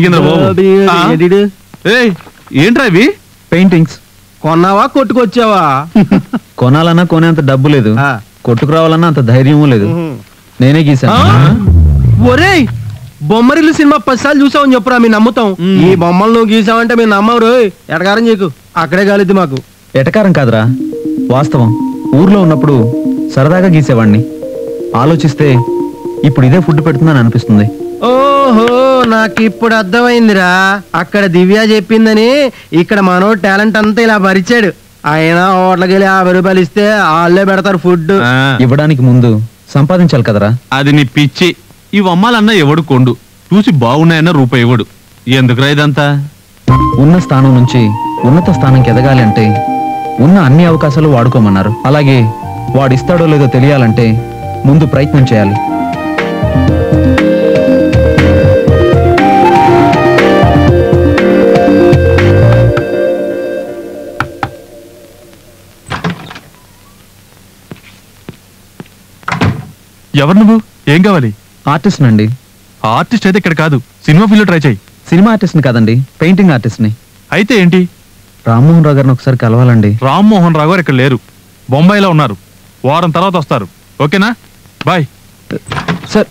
పీకిందిరా బాబు ఆ? ఏయ్ ఏంట్రా ఇవి పెయింటింగ్స్ కొన్నావా కొట్టుకొచ్చావా కొనాలన్నా కొనేంత డబ్బు లేదు ఆ. కొట్టుకురావాలన్నా అంత ధైర్యము లేదు నేనే గీసాను ఒరేయ్ బొమ్మరిల్లు సినిమా పదిసార్లు చూసావని చెప్పురా మీ నమ్ముతాం ఈ బొమ్మలు నువ్వు గీసావంటే మేము నమ్మరు ఎడగారం చేయకు అక్కడే కాలిద్ది మాకు ఎటకారం కాదురా వాస్తవం ఊర్లో ఉన్నప్పుడు సరదాగా గీసేవాడిని ఆలోచిస్తే ఇప్పుడు ఇదే ఫుడ్ పెడుతుందని అనిపిస్తుంది ఓహో నాకు ఇప్పుడు అర్థమైందిరా అక్కడ దివ్య చెప్పిందని ఇక్కడ మనో టాలెంట్ అంతా ఇలా పరిచాడు ఆయన హోటల్కి వెళ్ళి యాభై రూపాయలు ఇస్తే వాళ్ళే పెడతారు ఫుడ్ ఆ, ఇవ్వడానికి ముందు సంపాదించాలి కదరా అది నీ పిచ్చి ఇవి అమ్మాలన్నా ఎవడు కొండు చూసి బాగున్నాయన్న రూపాయి ఇవ్వడు ఎందుకురా ఇదంతా ఉన్న స్థానం నుంచి ఉన్నత స్థానంకి ఎదగాలి అంటే ఉన్న అన్ని అవకాశాలు వాడుకోమన్నారు అలాగే వాడిస్తాడో లేదో తెలియాలంటే ముందు ప్రయత్నం చేయాలి ఎవరు నువ్వు ఏం కావాలి ఆర్టిస్ట్ నండి ఆర్టిస్ట్ అయితే ఇక్కడ కాదు సినిమా ఫీల్డ్ ట్రై చేయి సినిమా ఆర్టిస్ట్ని కాదండి పెయింటింగ్ ఆర్టిస్ట్ని అయితే ఏంటి రామ్మోహన్ రావు గారిని ఒకసారి కలవాలండి రామ్మోహన్ రావు గారు ఇక్కడ లేరు బొంబాయిలో ఉన్నారు వారం తర్వాత వస్తారు ఓకేనా బాయ్ సార్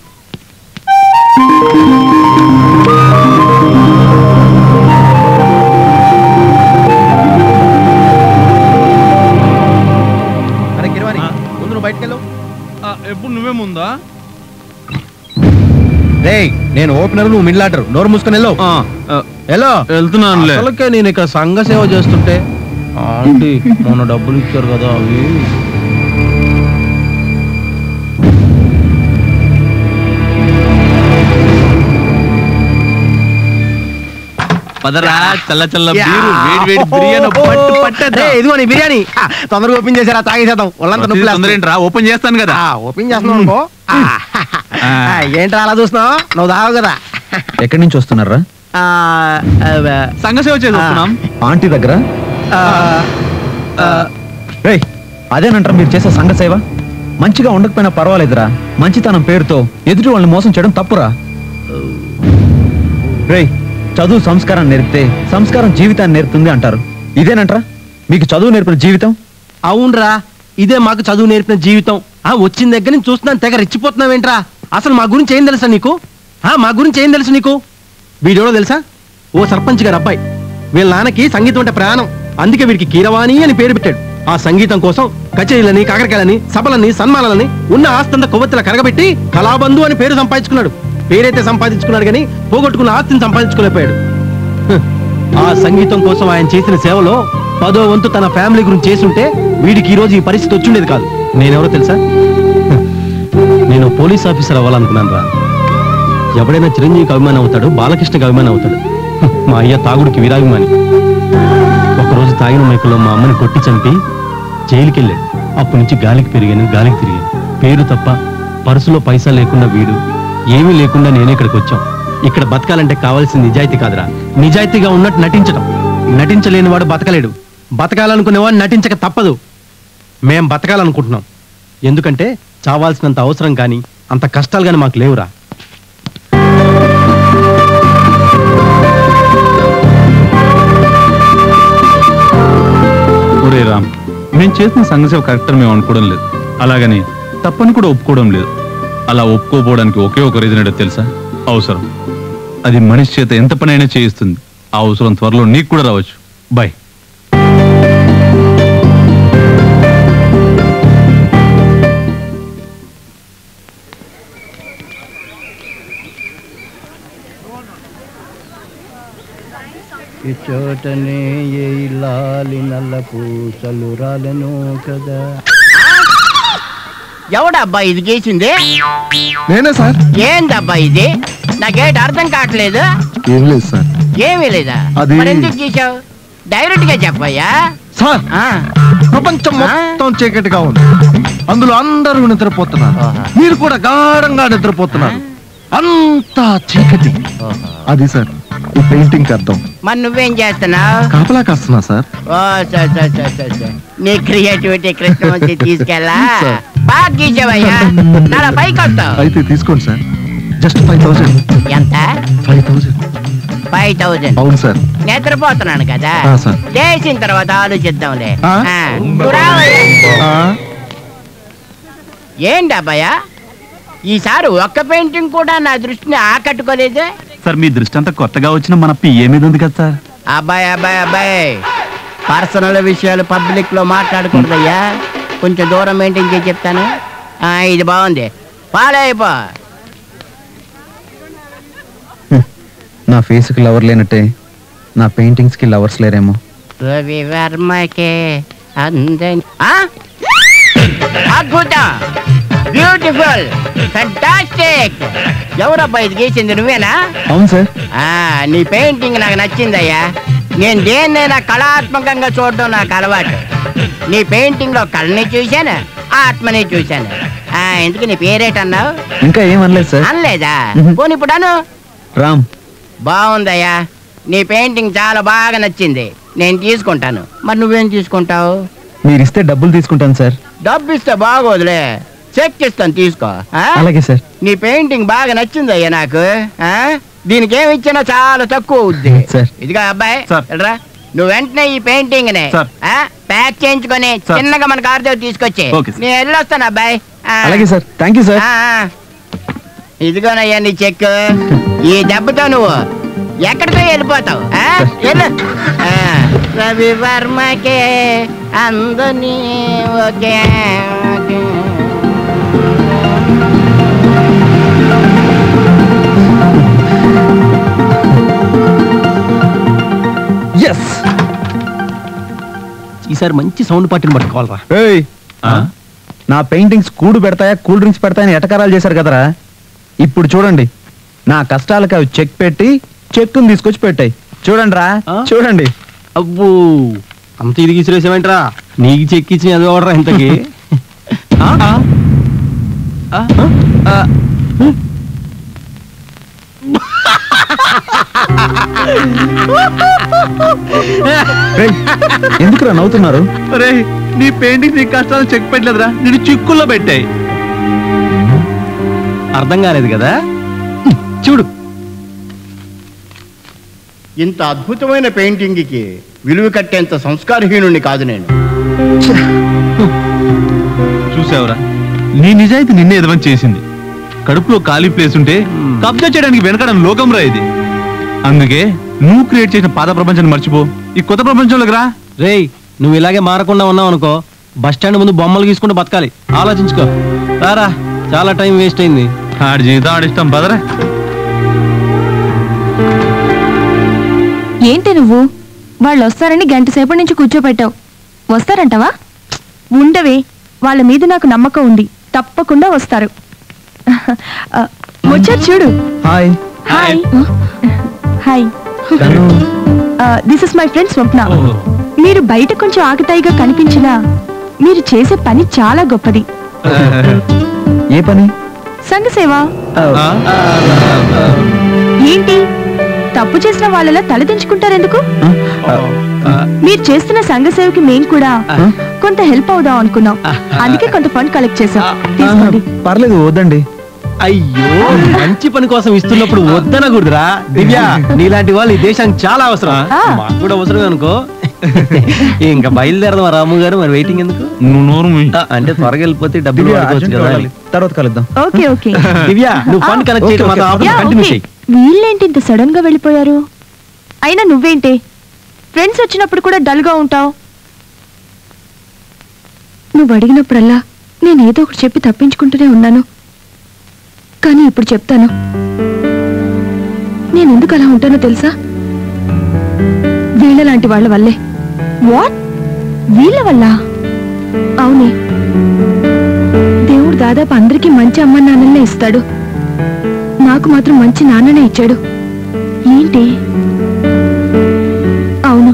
అరే కిరవాణి ముందు నువ్వు బయటకెళ్ళు ఎప్పుడు నువ్వే ముందా రేయ్ నేను ఓపెనర్ నువ్వు మిడ్లాటర్ నోరు మూసుకొని వెళ్ళు హలో వెళ్తున్నానులే అసలుకే నేను ఇక సంఘ సేవ చేస్తుంటే ఆంటీ మొన్న డబ్బులు ఇచ్చారు కదా అవి పదరా చల్ల చల్ల బీరు వేడి వేడి బిర్యానీ పట్టు పట్టేద్దాం. రేయ్, ఇదిగో నీ బిర్యానీ ఆ, తొందరగా ఓపెన్ చేసారా తాగేసేద్దాం ఒళ్ళంతా ప్రతి నొప్పి తొందర ఏంట్రా ఓపెన్ చేస్తాను కదా ఓపెన్ చేస్తున్నావు అనుకో ఆ, ఆ, ఏంట్రా అలా చూస్తున్నావు నువ్వు తాగవు కదా ఎక్కడి నుంచి వస్తున్నారా ఆ, ఆ, సంఘ సేవ చేస్తున్నాం ఆంటీ దగ్గర ఆ, ఆ, రేయ్ అదేనంటారా మీరు చేసే సంఘ సేవ మంచిగా ఉండకపోయినా పర్వాలేదురా మంచితనం పేరుతో ఎదుటి వాళ్ళని మోసం చేయడం తప్పురా రేయ్ చదువు సంస్కారం నేర్పితే సంస్కారం జీవితాన్ని నేర్పుతుంది అంటారు ఇదేనంటారా మీకు చదువు నేర్పిన జీవితం అవునరా ఇదే మాకు చదువు నేర్పిన జీవితం ఆ వచ్చిన దగ్గర నుంచి చూస్తున్నాను తెగ రెచ్చిపోతున్నావేంట్రా అసలు మా గురించి ఏం తెలుసా నీకు ఆ మా గురించి ఏం తెలుసు నీకు వీడెవడో తెలుసా ఓ సర్పంచ్ గారు అబ్బాయి వీళ్ళ నాన్నకి సంగీతం అంటే ప్రాణం అందుకే వీడికి కీరవాణి అని పేరు పెట్టాడు ఆ సంగీతం కోసం కచేరీలని కాకరకాయలని సభలని సన్మానాలని ఉన్న ఆస్తంతా కొవ్వొత్తుల కరగబెట్టి కళాబంధు అని పేరు సంపాదించుకున్నాడు పేరైతే సంపాదించుకున్నాడు కానీ పోగొట్టుకున్న ఆస్తిని సంపాదించుకోలేకపోయాడు హ్, ఆ సంగీతం కోసం ఆయన చేసిన సేవలో పదో వంతు తన ఫ్యామిలీ గురించి చేసుంటే వీడికి ఈ రోజు ఈ పరిస్థితి వచ్చిండేది కాదు నేనెవరో తెలుసా హ్, నేను పోలీస్ ఆఫీసర్ అవ్వాలనుకున్నాను రా ఎవడైనా చిరంజీవికి అభిమానం అవుతాడు బాలకృష్ణకి అభిమానం అవుతాడు హ్, మా అయ్య తాగుడికి వీరాభిమాని ఒకరోజు తాగిన మైకులో మా అమ్మని కొట్టి చంపి జైలుకి వెళ్ళాడు అప్పటి నుంచి గాలికి పెరిగాను గాలికి తిరిగాను పేరు తప్ప పర్సులో పైసా లేకుండా వీడు ఏమీ లేకుండా నేనే ఇక్కడికి వచ్చాం ఇక్కడ బతకాలంటే కావాల్సిన నిజాయితీ కాదురా నిజాయితీగా ఉన్నట్టు నటించడం నటించలేని వాడు బతకలేడు బతకాలనుకునేవాడు నటించక తప్పదు మేం బతకాలనుకుంటున్నాం ఎందుకంటే చావాల్సినంత అవసరం కానీ అంత కష్టాలు కానీ మాకు లేవురా ఒరే రామ్ మేము చేసిన సంఘ సేవ కరెక్ట్ అని మేము అనుకోవడం లేదు అలాగని తప్పని కూడా ఒప్పుకోవడం లేదు అలా ఒప్పుకోపోవడానికి ఒకే ఒక రీజన్ ఏంటో తెలుసా అవసరం అది మనిషి చేత ఎంత పనైనా చేయిస్తుంది ఆ అవసరం త్వరలో నీకు కూడా రావచ్చు బాయ్ ఈ చోటనే ఏ లాలి నల్ల పూసలు రాలను కదా ఎవడబ్బా ఇది గీసింది నేనే సార్ ఏందబ్బా ఇది నాకేంటి అర్థం కావట్లేదు ఏం లేదు సార్ ఏమీ లేదా అది- మరి ఎందుకు గీసావు డైరెక్ట్ గా చెప్పయ్యా సార్ ఆ, ప్రపంచం మొత్తం చీకటిగా ఉంది అందులో అందరూ నిద్రపోతున్నారు ఆహా. మీరు కూడా గాఢంగా నిద్రపోతున్నారు అంతా చీకటి అది సార్ ఈ పెయింటింగ్ అర్థం మరి నువ్వేం చేస్తున్నావు కాపలా కాస్తున్నా సార్ ఓ sir sir sir sir sir నీ క్రియేటివిటీ కృష్ణమూర్తి తీసుకెళ్ళా సార్. బాగా గీసావయ్యా నా పైకి వస్తావు అయితే తీసుకోండి సార్ జస్ట్ ఫైవ్ థౌసండ్ ఎంత ఫైవ్ థౌసండ్ ఫైవ్ థౌజండ్ అవును సార్ నిద్రపోతున్నాను కదా ఆ, సార్. చేసిన తర్వాత ఆలోచిద్దాంలే ఆ? ఆ, నువ్వు రావయ్యా. ఆ, ఏంటి అబ్బాయ ఈసారి ఒక్క పెయింటింగ్ కూడా నా దృష్టిని ఆకట్టుకోలేదు సార్ మీ దృష్టి అంతా కొత్తగా వచ్చిన మన పిఏ మీద ఉంది కదా సార్ అబ్బాయి అబ్బాయి అబ్బాయి పర్సనల్ విషయాలు పబ్లిక్ లో మాట్లాడకూడదయ్యా కొంచెం దూరం మెయింటైన్ చేసి చెప్తాను ఆ, ఇది బాగుంది ఫాలో అయిపో నా ఫేస్కి లవర్ లేనట్టే నా పెయింటింగ్స్కి లవర్స్ లేరేమో రవి వర్మకే అందని ఆ? అద్భుతం బ్యూటిఫుల్ ఫంటాస్టిక్ ఎవరబ్బా ఇది గీసింది నువ్వేనా అవును సార్ ఆ, నీ పెయింటింగ్ నాకు నచ్చిందయ్యా నేను దేన్నైనా కళాత్మకంగా చూడడం నాకు అలవాటు నీ పెయింటింగ్ లో కళని చూశాను ఆత్మని చూశాను ఆ, ఎందుకు నీ పేరేటన్నావు ఇంకా ఏం అనలేదు సార్ అనలేదా మ్మ్. పోనీ ఇప్పుడు అను రామ్ బాగుందయ్యా నీ పెయింటింగ్ చాలా బాగా నచ్చింది నేను తీసుకుంటాను మరి నువ్వేం తీసుకుంటావు మీరు ఇస్తే డబ్బులు తీసుకుంటాను సార్ డబ్బు ఇస్తే బాగోదులే చెక్ ఇస్తాను తీసుకో ఆ? అలాగే సార్ నీ పెయింటింగ్ బాగా నచ్చిందయ్యా నాకు ఆ? దీనికి ఏమి ఇచ్చినా చాలా తక్కువ అవుద్ది సార్. ఇదిగో అబ్బాయి సార్. వెళ్ళరా నువ్వు వెంటనే ఈ పెయింటింగ్ ని సార్. ఆ, ప్యాక్ చేయించుకొని సార్. చిన్నగా మన కార్ దగ్గర తీసుకొచ్చి ఓకే సార్. నేను వెళ్ళొస్తాను అబ్బాయి ఆ. అలాగే సార్ థ్యాంక్ యూ సార్ ఆ, ఆ. ఇదిగోనయ్యా నీ చెక్ ఈ దెబ్బతో నువ్వు ఎక్కడికో వెళ్ళిపోతావు ఆ? వెళ్ళు. ఆ, రవి వర్మకే అందని ఓకే ఓకే. ఎస్ ఈసారి మంచి సౌండ్ పార్టీని పట్టుకోవాలరా ఏయ్ ఆ? నా పెయింటింగ్స్ కూడు పెడతాయా కూల్ డ్రింక్స్ పెడతాయని ఎటకారాలు చేశారు కదరా ఇప్పుడు చూడండి నా కష్టాలకు అవి చెక్ పెట్టి చెక్కుని తీసుకొచ్చి పెట్టాయి చూడండి రా ఆ? చూడండి అబ్బో అంత ఇది గీసిరేసావేంట్రా నీకు చెక్కిచ్చిన అది ఓడరా ఇంతకి ఆ? ఆ? ఆ? రేయ్, ఎందుకురా నవ్వుతున్నారు రే నీ పెయింటింగ్ నీ కష్టాలు చెక్ పెట్టలేదురా నేను చిక్కుల్లో పెట్టాయి అర్థం కాలేదు కదా చూడు ఇంత అద్భుతమైన పెయింటింగ్కి విలువ కట్టేంత సంస్కారహీనుణ్ణి కాదు నేను చూసావురా నీ నిజాయితీ నిన్నే ఎదవని చేసింది కడుపులో ఖాళీ ప్లేస్ ఉంటే కబ్జా చేయడానికి వెనకడం లోకం రా ఇది అందుకే నువ్వు క్రియేట్ చేసిన పాత ప్రపంచాన్ని మర్చిపో ఈ కొత్త ప్రపంచంలోకి రా రేయ్ నువ్వు ఇలాగే మారకుండా ఉన్నావు అనుకో బస్ స్టాండ్ ముందు బొమ్మలు గీసుకుంటూ బతకాలి ఆలోచించుకో రారా చాలా టైం వేస్ట్ అయింది ఆడి జీవితం ఆడిష్టం బదరా ఏంటి నువ్వు వాళ్ళు వస్తారని గంట సేపటి నుంచి కూర్చోపెట్టావు వస్తారంటావా ఉండవే వాళ్ళ మీద నాకు నమ్మకం ఉంది తప్పకుండా వస్తారు ఆ, వచ్చారు చూడు హాయ్ హాయ్ హాయ్ తను this is my friend Swapna మీరు బయట కొంచెం ఆకతాయిగా కనిపించినా మీరు చేసే పని చాలా గొప్పది ఏ పని సంఘసేవ ఆ, ఏంటి తప్పు చేసిన వాళ్ళలా తలదించుకుంటారెందుకు ఆ, మీరు చేస్తున్న సంఘసేవకి మేం కూడా కొంత హెల్ప్ అవుదాం అనుకున్నాం అందుకే కొంత ఫండ్ కలెక్ట్ చేసాం తీసుకోండి పర్లేదు వద్దండి అయ్యో మంచి పని కోసం ఇస్తున్నప్పుడు వద్దనకూడదురా దివ్య నీలాంటి వాళ్ళు ఈ దేశానికి చాలా అవసరం ఆ. మాకు కూడా అవసరం అనుకో ఇంకా బయలుదేరదాం రాము గారు మరి వెయిటింగ్ ఎందుకు నువ్వు నోరు మూయి. ఆ, అంటే త్వరగా వెళ్ళిపోతే డబ్బులు దివ్య, వాడుకోవచ్చు అర్జెంట్ కదా వెళ్ళాలి. తర్వాత కలుద్దాం ఓకే ఓకే దివ్య నువ్వు ఫండ్ కలెక్ట్ ఓకే, చేయడం ఓకే. మాత్రం యా, కంటిన్యూ ఓకే. చేయి వీళ్ళేంటి ఇంత సడన్ గా వెళ్ళిపోయారు అయినా నువ్వేంటి ఫ్రెండ్స్ వచ్చినప్పుడు కూడా డల్ గా ఉంటావు నువ్వు అడిగినప్పుడల్లా నేను ఏదో ఒకటి చెప్పి తప్పించుకుంటూనే ఉన్నాను కానీ ఇప్పుడు చెప్తాను నేను ఎందుకు అలా ఉంటానో తెలుసా వీళ్ళ లాంటి వాళ్ళ వల్లే వాట్ వీళ్ళ వల్ల అవునే దేవుడు దాదాపు అందరికీ మంచి అమ్మ నాన్నలనే ఇస్తాడు నాకు మాత్రం మంచి నాన్ననే ఇచ్చాడు ఏంటి అవును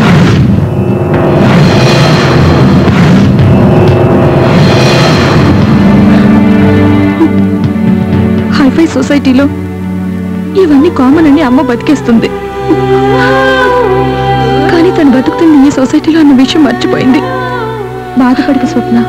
హైఫై సొసైటీలో ఇవన్నీ కామన్ అని అమ్మ బతికేస్తుంది కానీ తను బతుకుతుంది ఈ సొసైటీలో అన్న విషయం మర్చిపోయింది బాధపడక స్వప్న